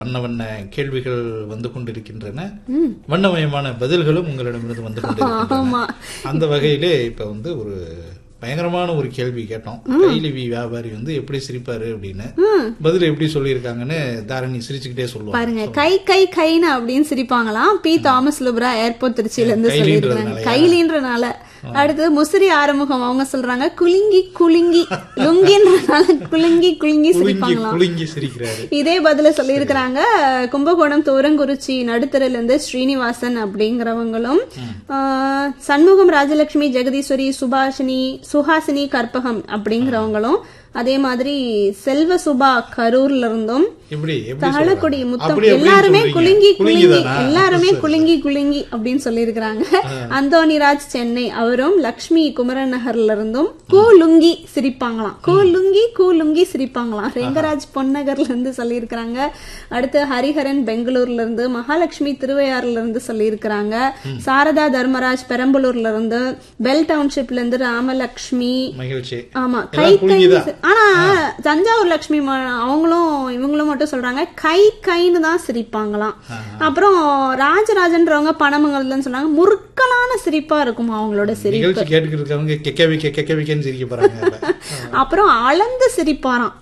வண்ண வண்ண கேள்விகள் வந்து கொண்டிருக்கின்றன வண்ணமயமான பதில்களும் உங்களிடமிருந்து வந்து கொண்டிருக்கின்றன ஆமா அந்த வகையிலே இப்ப வந்து ஒரு பயங்கரமான ஒரு கேள்வி கேட்டோம் கைலிவி வியாபாரி வந்து எப்படி சிரிப்பாரு அப்படின்னு பதில் எப்படி சொல்லியிருக்காங்கன்னு தாரணி சிரிச்சுக்கிட்டே சொல்லுவாங்க பாருங்க கை கை கைன்னு அப்படின்னு சிரிப்பாங்களாம் பி தாமஸ் லுப்ரா ஏர்போர்ட் திருச்சியில இருந்து சொல்லியிருக்காங்க கைலின்றதுனாலயா? கைலின்றனால அடுத்து முசிறி ஆறுமுகம் அவங்க சொல்றாங்க குலுங்கி குலுங்கி லுங்கின்றனால குலுங்கி குலுங்கி குலுங்கி சிரிப்பாங்களாம் குலுங்கி சிரிக்கிறாரு இதே பதில சொல்லியிருக்கிறாங்க கும்பகோணம் தூரங்குறிச்சி நடுத்தரில இருந்து ஸ்ரீனிவாசன் அப்படிங்கிறவங்களும் ஆஹ், சண்முகம் ராஜலட்சுமி ஜெகதீஸ்வரி சுபாஷினி சுஹாசினி கற்பகம் அப்படிங்கிறவங்களும் அதே மாதிரி செல்வ சுபா கரூர்ல இருந்தும் எப்படி எப்படி தாளக்குடி சொல்றாங்க? முத்தம் அப்படி எப்படி எல்லாருமே சொல்றீங்க? குலுங்கி குலுங்கி குலுங்கிதானா? எல்லாருமே குலுங்கி குலுங்கி அப்படின்னு சொல்லியிருக்கிறாங்க அந்தோனிராஜ் சென்னை அவரும் லக்ஷ்மி குமரன் நகர்ல இருந்தும் கூலுங்கி சிரிப்பாங்களாம் கூலுங்கி கூலுங்கி சிரிப்பாங்களாம் ரெங்கராஜ் பொன்னகர்ல இருந்து சொல்லியிருக்கிறாங்க அடுத்து ஹரிஹரன் பெங்களூர்ல இருந்து மகாலட்சுமி திருவையாறுல இருந்து சொல்லியிருக்கிறாங்க சாரதா தர்மராஜ் பெரம்பலூர்ல இருந்து பெல் டவுன்ஷிப்ல இருந்து ராமலட்சுமி மகிழ்ச்சி ஆமா எல்லாம் கை கை குலுங்கிதான். ஆனா தஞ்சாவூர் லட்சுமி ம- அவங்களும் இவங்களும் மட்டும் சொல்றாங்க கை கைன்னு தான் சிரிப்பாங்களாம் அப்புறம் ராஜராஜன்றவங்க பணமங்கலன்னு சொன்னாங்க முறுக்கலான சிரிப்பா இருக்கும் அவங்களோட சிரிப்பு நிகழ்ச்சி கேட்டுக்கிட்டு இருக்கவங்க கெக்கவிக்க கெக்கவிக்கன்னு சிரிக்க போறாங்க அதுல. அப்புறம் அளந்து சிரிப்பாராம்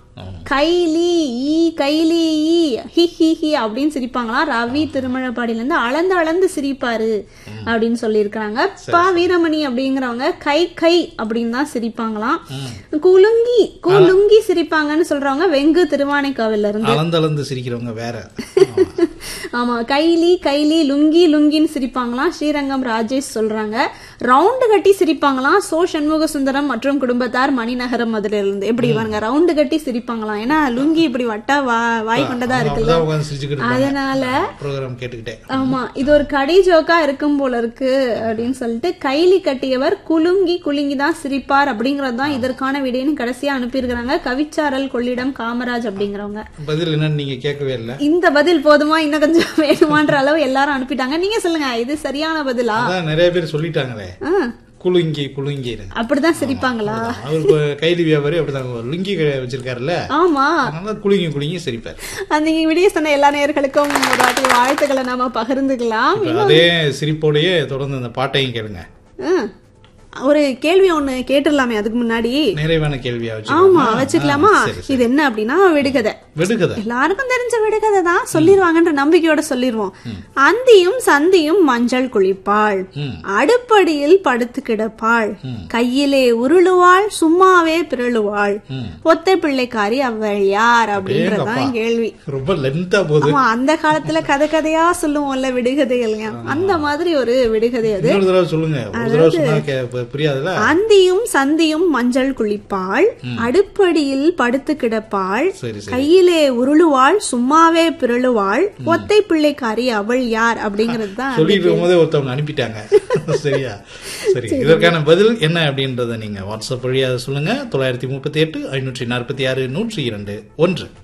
கைலி ஈ கைலி ஈ ஹி ஹி ஹி அப்படின்னு சிரிப்பாங்களாம் ரவி திருமழப்பாடியில இருந்து அளந்து அளந்து சிரிப்பாரு அப்படின்னு சொல்லியிருக்காங்க பா வீரமணி அப்படிங்கிறவங்க கை கை அப்படின்னு தான் சிரிப்பாங்களாம் குலுங்கி குலுங்கி சிரிப்பாங்கன்னு சொல்றவங்க வெங்கு திருவானைக்காவில இருந்து அளந்து அளந்து சிரிக்கிறவங்க வேற ஆமா. ஆமா கைலி கைலி லுங்கி லுங்கின்னு சிரிப்பாங்களாம் ஸ்ரீரங்கம் ராஜேஷ் சொல்றாங்க ரவுண்டு கட்டி சிரிப்பாங்களாம் சோ சண்முக சுந்தரம் மற்றும் குடும்பத்தார் மணிநகரம் மதுரையில இருந்து எப்படி பாருங்க ரவுண்டு கட்டி சிரிப்பாங்களாம் ஏன்னா லுங்கி இப்படி வட்டா வா- வாய் கொண்டதா இருக்குல்ல அப்படிதான் உட்கார்ந்து சிரிச்சுக்கிட்டு இருப்பாங்க. அதனால ப்ரோக்ராம் கேட்டுக்கிட்டே ஆமா இது ஒரு கடை ஜோக்கா இருக்கும் போல இருக்கு அப்படின்னு சொல்லிட்டு கைலி கட்டியவர் குலுங்கி குலுங்கி தான் சிரிப்பார் அப்படிங்கறது தான் இதற்கான விடைன்னு கடைசியா அனுப்பியிருக்கிறாங்க கவிச்சாரல் கொள்ளிடம் காமராஜ் அப்படிங்கிறவங்க பதில் என்னன்னு நீங்க கேட்கவே இல்ல இந்த பதில் போதுமா இன்னும் கொஞ்சம் வேணுமான்ற அளவு எல்லாரும் அனுப்பிட்டாங்க நீங்க சொல்லுங்க இது சரியான பதிலா அதான் நிறைய பேர் சொல்லிட்டாங்களே ஆ, குலுங்கி குலுங்கி அப்படிதான் சிரிப்பாங்களா அவருக்கு கைலி வியாபாரி அப்படிதான் ஒரு லுங்கி கடை வச்சிருக்காருல்ல ஆமா அதனால குலுங்கி குலுங்கி சிரிப்பார் அந்த நீங்க விடிய சொன்ன எல்லா நேயர்களுக்கும் ஒரு வாட்டி வாழ்த்துக்களை நாம பகிர்ந்துக்கலாம் இப்ப அதே சிரிப்போடயே தொடர்ந்து அந்த பாட்டையும் கேளுங்க ஆ, ஒரு கேள்வி ஒண்ணு கேட்டுடலாமே அதுக்கு முன்னாடி நிறைவான கேள்வியா ஆமா வச்சு வச்சுக்கலாமா சரி இது என்ன அப்படின்னா விடுகதை விடுகதை எல்லாருக்கும் தெரிஞ்ச விடுகதை தான் சொல்லிருவாங்கன்ற நம்பிக்கையோட சொல்லிருவோம் அந்தியும் சந்தியும் மஞ்சள் குளிப்பாள் ம். அடுப்படியில் படுத்து கிடப்பாள் கையிலே உருளுவாள் சும்மாவே பிறழுவாள் ம். ஒத்தை பிள்ளைக்காரி அவள் யார் அப்படின்றதுதான் கேள்வி ரொம்ப லென்த்தா போகுது ஆமா அந்த காலத்துல கதை கதையா சொல்லுவோம்ல விடுகதைகள் அந்த மாதிரி ஒரு விடுகதை அது இன்னொரு தடவை சொல்லுங்க ஒரு தடவை சொன்னா கே- பு- புரியாதுல்ல அந்தியும் சந்தியும் மஞ்சள் குளிப்பாள் அடுப்படியில் படுத்து கிடப்பாள் சரி சரி கையிலே உருளுவாள் சும்மாவே பிறழுவாள் ஒத்தை பிள்ளைக்காரி அவள் யார் அப்படிங்கிறது தான் சொல்லிட்டு இருக்கும்போதே ஒருத்தவங்க அனுப்பிட்டாங்க சரியா சரி இதற்கான பதில் என்ன அப்படின்றத நீங்க வாட்ஸ்அப் வழியா சொல்லுங்க தொள்ளாயிரத்தி முப்பத்தி எட்டு ஐநூற்றி நாற்பத்தி ஆறு நூற்றி இரண்டு ஒன்று